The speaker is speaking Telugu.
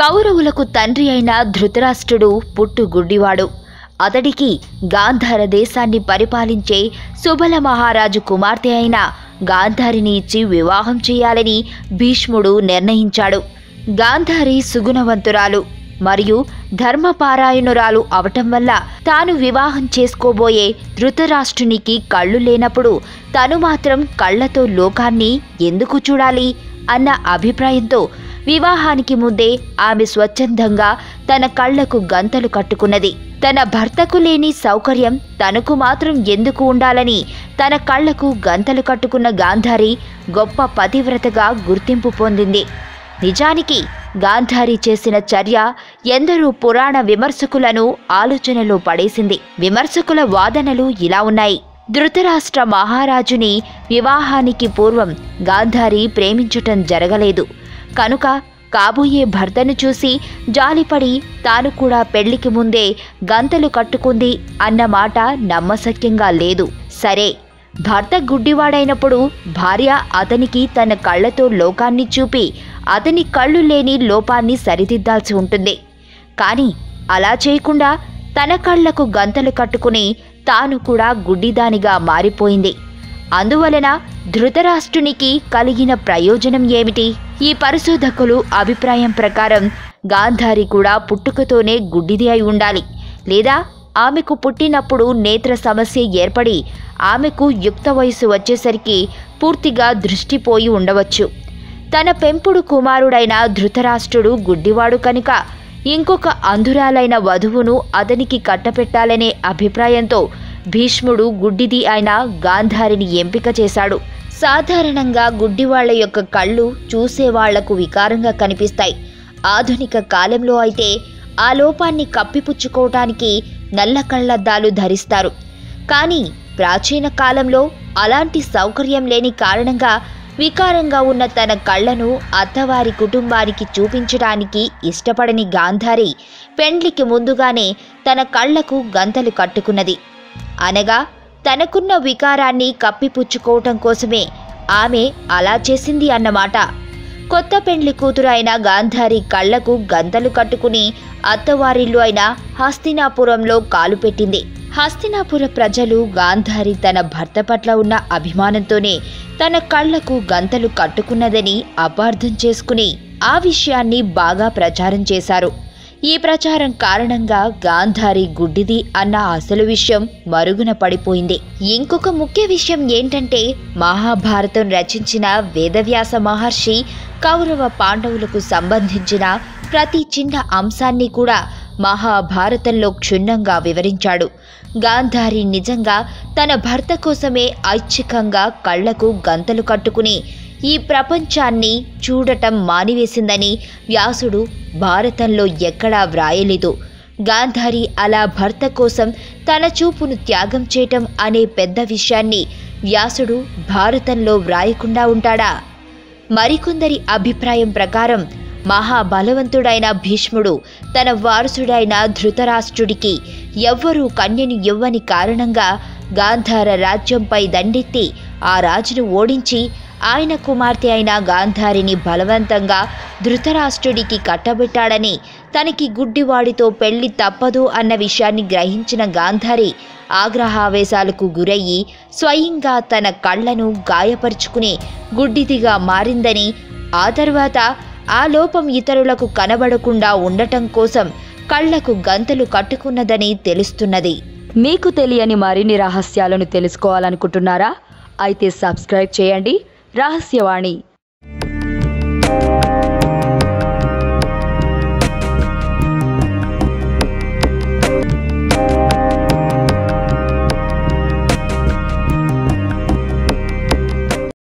కౌరవులకు తండ్రి అయిన ధృతరాష్ట్రుడు పుట్టు గుడ్డివాడు అతడికి గాంధార దేశాన్ని పరిపాలించే సుబల మహారాజు కుమార్తె అయిన గాంధారిని ఇచ్చి వివాహం చేయాలని భీష్ముడు నిర్ణయించాడు గాంధారి సుగుణవంతురాలు మరియు ధర్మపారాయణురాలు అవటం వల్ల తాను వివాహం చేసుకోబోయే ధృతరాష్ట్రునికి కళ్ళు లేనప్పుడు తను మాత్రం కళ్ళతో లోకాన్ని ఎందుకు చూడాలి అన్న అభిప్రాయంతో వివాహానికి ముందే ఆమె స్వచ్ఛందంగా తన కళ్లకు గంతలు కట్టుకున్నది తన భర్తకు లేని సౌకర్యం తనకు మాత్రం ఎందుకు ఉండాలని తన కళ్లకు గంతలు కట్టుకున్న గాంధారి గొప్ప పతివ్రతగా గుర్తింపు పొందింది నిజానికి గాంధారి చేసిన చర్య ఎందరో పురాణ విమర్శకులను ఆలోచనలో పడేసింది విమర్శకుల వాదనలు ఇలా ఉన్నాయి ధృతరాష్ట్ర మహారాజుని వివాహానికి పూర్వం గాంధారి ప్రేమించటం జరగలేదు కనుక కాబోయే భర్తను చూసి జాలిపడి తాను కూడా పెళ్లికి ముందే గంతలు కట్టుకుంది అన్న మాట నమ్మశక్యంగా లేదు సరే భర్త గుడ్డివాడైనప్పుడు భార్య అతనికి తన కళ్ళతో లోకాన్ని చూపి అతని కళ్ళు లేని లోపాన్ని సరిదిద్దాల్సి ఉంటుంది కానీ అలా చేయకుండా తన కళ్లకు గంతలు కట్టుకుని తాను కూడా గుడ్డిదానిగా మారిపోయింది అందువలన ధృతరాష్ట్రునికి కలిగిన ప్రయోజనం ఏమిటి ఈ పరిశోధకులు అభిప్రాయం ప్రకారం గాంధారి కూడా పుట్టుకతోనే గుడ్డిది అయి ఉండాలి లేదా ఆమెకు పుట్టినప్పుడు నేత్ర సమస్య ఏర్పడి ఆమెకు యుక్త వయసు వచ్చేసరికి పూర్తిగా దృష్టిపోయి ఉండవచ్చు తన పెంపుడు కుమారుడైన ధృతరాష్ట్రుడు గుడ్డివాడు కనుక ఇంకొక అంధురాలైన వధువును అతనికి కట్టపెట్టాలనే అభిప్రాయంతో భీష్ముడు గుడ్డిది అయిన గాంధారిని ఎంపిక చేశాడు సాధారణంగా గుడ్డివాళ్ల యొక్క కళ్ళు చూసేవాళ్లకు వికారంగా కనిపిస్తాయి ఆధునిక కాలంలో అయితే ఆ లోపాన్ని కప్పిపుచ్చుకోవటానికి నల్ల కళ్ళద్దాలు ధరిస్తారు కానీ ప్రాచీన కాలంలో అలాంటి సౌకర్యం లేని కారణంగా వికారంగా ఉన్న తన కళ్ళను అత్తవారి కుటుంబానికి చూపించడానికి ఇష్టపడని గాంధారి పెండ్లికి ముందుగానే తన కళ్లకు గంతలు కట్టుకున్నది అనగా తనకున్న వికారాన్ని కప్పిపుచ్చుకోవటం కోసమే ఆమె అలా చేసింది అన్నమాట కొత్త పెండ్లి కూతురు అయిన గాంధారి కళ్లకు గంతలు కట్టుకుని అత్తవారిల్లు అయిన హస్తినాపురంలో కాలు పెట్టింది హస్తినాపుర ప్రజలు గాంధారి తన భర్త పట్ల ఉన్న అభిమానంతోనే తన కళ్లకు గంతలు కట్టుకున్నదని అపార్థం చేసుకుని ఆ విషయాన్ని బాగా ప్రచారం చేశారు ఈ ప్రచారం కారణంగా గాంధారి గుడ్డిది అన్న అసలు విషయం మరుగున పడిపోయింది ఇంకొక ముఖ్య విషయం ఏంటంటే మహాభారతం రచించిన వేదవ్యాస మహర్షి కౌరవ పాండవులకు సంబంధించిన ప్రతి చిన్న అంశాన్ని కూడా మహాభారతంలో క్షుణ్ణంగా వివరించాడు గాంధారి నిజంగా తన భర్త కోసమే ఐచ్ఛికంగా కళ్లకు గంతలు కట్టుకుని ఈ ప్రపంచాన్ని చూడటం మానివేసిందని వ్యాసుడు భారతంలో ఎక్కడా వ్రాయలేదు గాంధారి అలా భర్త కోసం తన చూపును త్యాగం చేయటం అనే పెద్ద విషయాన్ని వ్యాసుడు భారతంలో వ్రాయకుండా ఉంటాడా మరికొందరి అభిప్రాయం ప్రకారం మహాబలవంతుడైన భీష్ముడు తన వారసుడైన ధృతరాష్ట్రుడికి ఎవ్వరూ కన్యను ఇవ్వని కారణంగా గాంధార రాజ్యంపై దండెత్తి ఆ రాజును ఓడించి ఆయన కుమార్తె అయిన గాంధారిని బలవంతంగా ధృతరాష్ట్రుడికి కట్టబెట్టాడని తనకి గుడ్డివాడితో పెళ్లి తప్పదు అన్న విషయాన్ని గ్రహించిన గాంధారి ఆగ్రహావేశాలకు గురయ్యి స్వయంగా తన కళ్ళను గాయపరుచుకుని గుడ్డిదిగా మారిందని ఆ తర్వాత ఆ లోపం ఇతరులకు కనబడకుండా ఉండటం కోసం కళ్లకు గంతలు కట్టుకున్నదని తెలుస్తున్నది మీకు తెలియని మరిన్ని రహస్యాలను తెలుసుకోవాలనుకుంటున్నారా అయితే సబ్స్క్రైబ్ చేయండి రహస్యవాణి